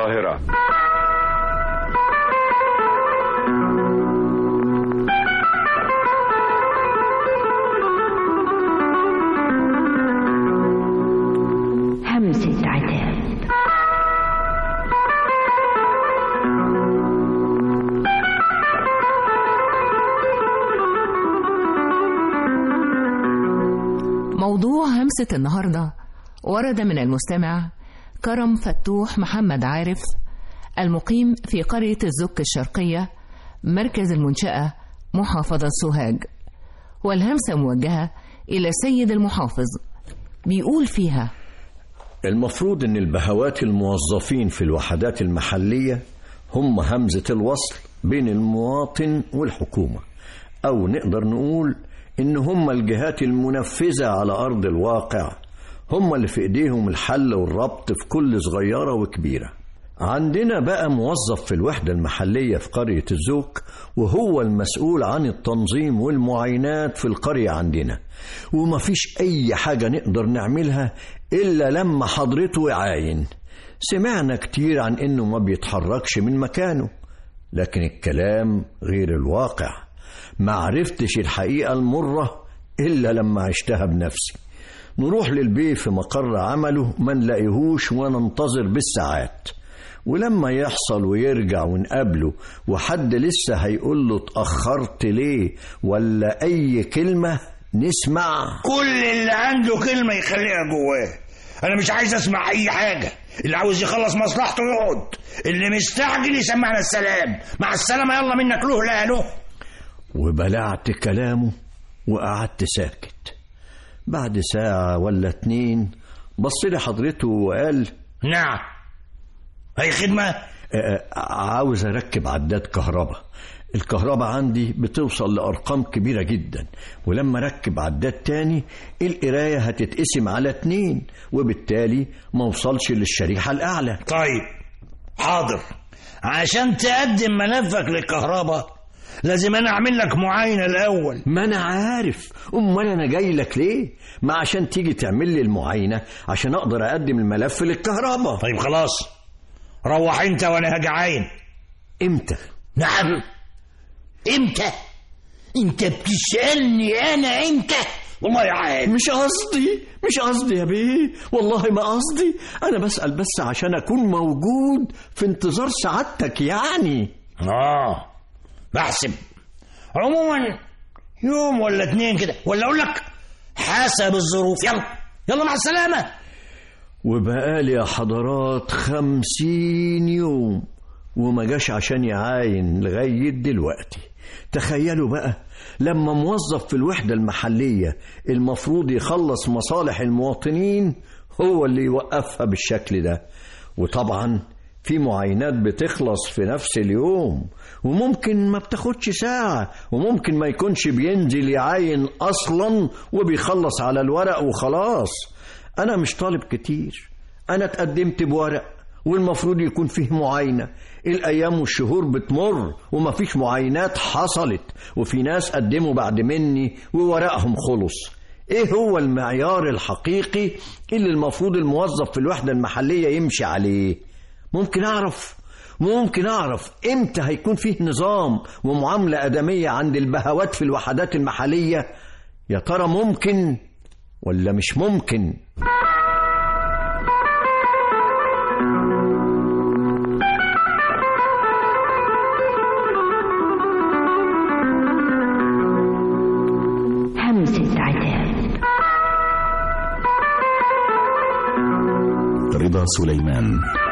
القاهرة همسة عتاب موضوع همسة النهاردة ورد من المستمع كرم فتوح محمد عارف المقيم في قرية الزك الشرقية مركز المنشأة محافظة سوهاج والهمسة موجهة إلى السيد المحافظ بيقول فيها المفروض ان البهوات الموظفين في الوحدات المحلية هم همزة الوصل بين المواطن والحكومة او نقدر نقول ان هم الجهات المنفذة على ارض الواقع هم اللي في ايديهم الحل والربط في كل صغيرة وكبيرة عندنا بقى موظف في الوحدة المحلية في قرية الزوك وهو المسؤول عن التنظيم والمعاينات في القرية عندنا ومفيش أي حاجة نقدر نعملها إلا لما حضرته يعاين سمعنا كتير عن إنه ما بيتحركش من مكانه لكن الكلام غير الواقع ما عرفتش الحقيقة المرة إلا لما عشتها بنفسي نروح للبيه في مقر عمله ما نلاقيهوش وننتظر بالساعات ولما يحصل ويرجع ونقابله وحد لسه هيقول له اتأخرت ليه ولا أي كلمة نسمع كل اللي عنده كلمة يخليها جواه أنا مش عايز أسمع أي حاجة اللي عاوز يخلص مصلحته يقعد اللي مستعجل يسمعنا السلام مع السلامة يلا منك له لا له وبلعت كلامه وقعدت ساكت بعد ساعة ولا اتنين بص لي حضرته وقال نعم هي خدمة آه، عاوز اركب عداد كهرباء الكهرباء عندي بتوصل لأرقام كبيرة جدا ولما ركب عداد تاني القراية هتتقسم على اتنين وبالتالي ما وصلش للشريحة الأعلى طيب حاضر عشان تقدم ملفك للكهرباء لازم أنا أعمل لك معاينة الأول ما أنا عارف أمال أنا جاي لك ليه ما عشان تيجي تعمل لي المعاينة عشان أقدر أقدم الملف للكهرباء طيب خلاص روح أنت وأنا هاجي عاين إمتى نعم امتى انت بتسألني انا امتى والله يا عاد مش قصدي مش قصدي يا بيه والله ما قصدي أنا بسأل بس عشان أكون موجود في انتظار سعادتك يعني اه بحسب عموما يوم ولا اتنين كده ولا اقول لك حسب الظروف يلا يلا مع السلامة وبقالي يا حضرات خمسين يوم وما جاش عشان يعاين لغاية دلوقتي تخيلوا بقى لما موظف في الوحدة المحلية المفروض يخلص مصالح المواطنين هو اللي يوقفها بالشكل ده وطبعا في معاينات بتخلص في نفس اليوم وممكن ما بتاخدش ساعة وممكن ما يكونش بينزل يعاين أصلا وبيخلص على الورق وخلاص أنا مش طالب كتير أنا اتقدمت بورق والمفروض يكون فيه معاينة الأيام والشهور بتمر ومفيش معاينات حصلت وفي ناس قدموا بعد مني وورقهم خلص ايه هو المعيار الحقيقي اللي المفروض الموظف في الوحدة المحلية يمشي عليه ممكن أعرف ممكن أعرف إمتى هيكون فيه نظام ومعاملة أدمية عند البهوات في الوحدات المحلية يا ترى ممكن ولا مش ممكن همسة عتاب رضا سليمان